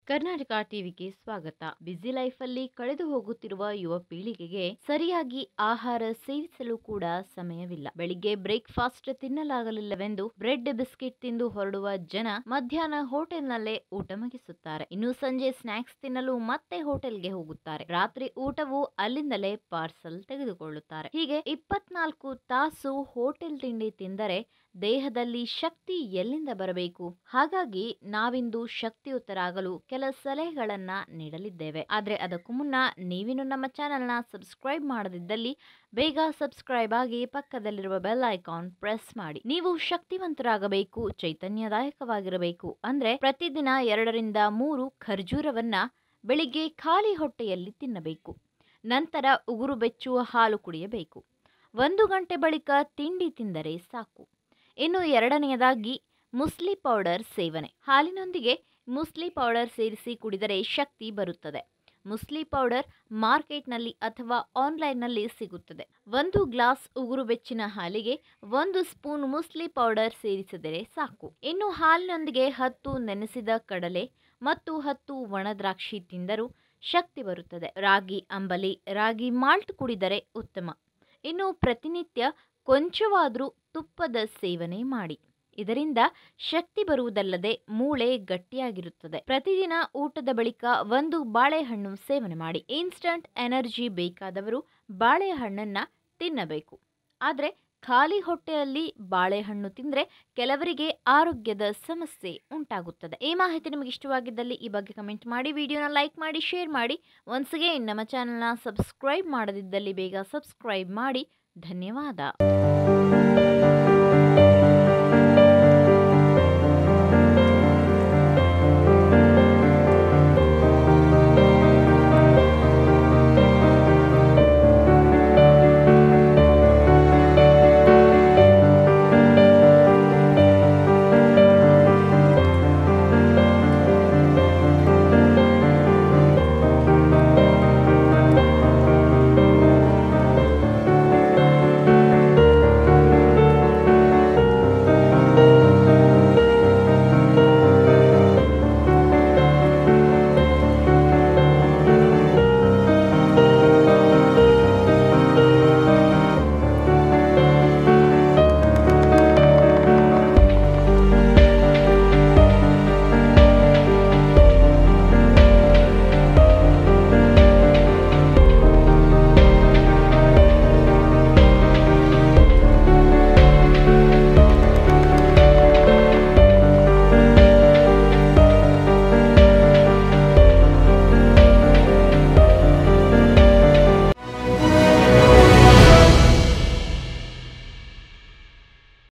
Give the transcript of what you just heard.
ಕರ್ನಾಟಕ ಟಿವಿಗೆ ಸ್ವಾಗತ ಬ್ಯುಸಿ ಲೈಫಲ್ಲಿ ಕಳೆದು ಹೋಗುತ್ತಿರುವ ಯುವ ಪೀಳಿಗೆಗೆ ಸರಿಯಾಗಿ ಆಹಾರ ಸೇವಿಸಲು ಕೂಡ ಸಮಯವಿಲ್ಲ ಬೆಳಿಗ್ಗೆ ಬ್ರೇಕ್ಫಾಸ್ಟ್ ತಿನ್ನಲಾಗಲಿಲ್ಲವೆಂದು ಬ್ರೆಡ್ ಬಿಸ್ಕೆಟ್ ತಿಂದು ಹೊರಡುವ ಜನ ಮಧ್ಯಾಹ್ನ ಹೋಟೆಲ್ನಲ್ಲೇ ಊಟ ಮುಗಿಸುತ್ತಾರೆ ಇನ್ನು ಸಂಜೆ ಸ್ನಾಕ್ಸ್ ತಿನ್ನಲು ಮತ್ತೆ ಹೋಟೆಲ್ಗೆ ಹೋಗುತ್ತಾರೆ ರಾತ್ರಿ ಊಟವು ಅಲ್ಲಿಂದಲೇ ಪಾರ್ಸಲ್ ತೆಗೆದುಕೊಳ್ಳುತ್ತಾರೆ ಹೀಗೆ ಇಪ್ಪತ್ನಾಲ್ಕು ತಾಸು ಹೋಟೆಲ್ ತಿಂಡಿ ತಿಂದರೆ ದೇಹದಲ್ಲಿ ಶಕ್ತಿ ಎಲ್ಲಿಂದ ಬರಬೇಕು ಹಾಗಾಗಿ ನಾವಿಂದು ಶಕ್ತಿಯುತರಾಗಲು ಕೆಲ ಸಲಹೆಗಳನ್ನ ನೀಡಲಿದ್ದೇವೆ ಆದ್ರೆ ಅದಕ್ಕೂ ಮುನ್ನ ನೀವಿನ್ನು ನಮ್ಮ ಚಾನೆಲ್ನ ಸಬ್ಸ್ಕ್ರೈಬ್ ಮಾಡದಿದ್ದಲ್ಲಿ ಬೇಗ ಸಬ್ಸ್ಕ್ರೈಬ್ ಆಗಿ ಪಕ್ಕದಲ್ಲಿರುವ ಬೆಲ್ ಐಕಾನ್ ಪ್ರೆಸ್ ಮಾಡಿ ನೀವು ಶಕ್ತಿವಂತರಾಗಬೇಕು ಚೈತನ್ಯದಾಯಕವಾಗಿರಬೇಕು ಅಂದ್ರೆ ಪ್ರತಿದಿನ ಎರಡರಿಂದ ಮೂರು ಖರ್ಜೂರವನ್ನ ಬೆಳಿಗ್ಗೆ ಖಾಲಿ ಹೊಟ್ಟೆಯಲ್ಲಿ ತಿನ್ನಬೇಕು ನಂತರ ಉಗುರು ಬೆಚ್ಚುವ ಹಾಲು ಕುಡಿಯಬೇಕು ಒಂದು ಗಂಟೆ ಬಳಿಕ ತಿಂಡಿ ತಿಂದರೆ ಸಾಕು ಇನ್ನು ಎರಡನೆಯದಾಗಿ ಮುಸ್ಲಿ ಪೌಡರ್ ಸೇವನೆ ಹಾಲಿನೊಂದಿಗೆ ಮುಸ್ಲಿ ಪೌಡರ್ ಸೇರಿಸಿ ಕುಡಿದರೆ ಶಕ್ತಿ ಬರುತ್ತದೆ ಮುಸ್ಲಿ ಪೌಡರ್ ಮಾರ್ಕೆಟ್ನಲ್ಲಿ ಅಥವಾ ಆನ್ಲೈನ್ನಲ್ಲಿ ಸಿಗುತ್ತದೆ ಒಂದು ಗ್ಲಾಸ್ ಉಗುರು ಬೆಚ್ಚಿನ ಹಾಲಿಗೆ ಒಂದು ಸ್ಪೂನ್ ಮುಸ್ಲಿ ಪೌಡರ್ ಸೇರಿಸಿದರೆ ಸಾಕು ಇನ್ನು ಹಾಲಿನೊಂದಿಗೆ ಹತ್ತು ನೆನೆಸಿದ ಕಡಲೆ ಮತ್ತು ಹತ್ತು ಒಣದ್ರಾಕ್ಷಿ ತಿಂದರೂ ಶಕ್ತಿ ಬರುತ್ತದೆ ರಾಗಿ ಅಂಬಲಿ ರಾಗಿ ಮಾಲ್ಟ್ ಕುಡಿದರೆ ಉತ್ತಮ ಇನ್ನು ಪ್ರತಿನಿತ್ಯ ಕೊಂಚವಾದರೂ ತುಪ್ಪದ ಸೇವನೆ ಮಾಡಿ ಇದರಿಂದ ಶಕ್ತಿ ಬರುವುದಲ್ಲದೆ ಮೂಳೆ ಗಟ್ಟಿಯಾಗಿರುತ್ತದೆ ಪ್ರತಿದಿನ ಊಟದ ಬಳಿಕ ಒಂದು ಬಾಳೆಹಣ್ಣು ಸೇವನೆ ಮಾಡಿ ಇನ್ಸ್ಟಂಟ್ ಎನರ್ಜಿ ಬೇಕಾದವರು ಬಾಳೆಹಣ್ಣನ್ನ ತಿನ್ನಬೇಕು ಆದರೆ ಖಾಲಿ ಹೊಟ್ಟೆಯಲ್ಲಿ ಬಾಳೆಹಣ್ಣು ತಿಂದರೆ ಕೆಲವರಿಗೆ ಆರೋಗ್ಯದ ಸಮಸ್ಯೆ ಉಂಟಾಗುತ್ತದೆ ಈ ಮಾಹಿತಿ ನಿಮಗೆ ಇಷ್ಟವಾಗಿದ್ದಲ್ಲಿ ಈ ಬಗ್ಗೆ ಕಮೆಂಟ್ ಮಾಡಿ ವಿಡಿಯೋನ ಲೈಕ್ ಮಾಡಿ ಶೇರ್ ಮಾಡಿ ಒನ್ಸ್ ಅಗೇನ್ ನಮ್ಮ ಚಾನಲ್ನ ಸಬ್ಸ್ಕ್ರೈಬ್ ಮಾಡದಿದ್ದಲ್ಲಿ ಬೇಗ ಸಬ್ಸ್ಕ್ರೈಬ್ ಮಾಡಿ ಧನ್ಯವಾದ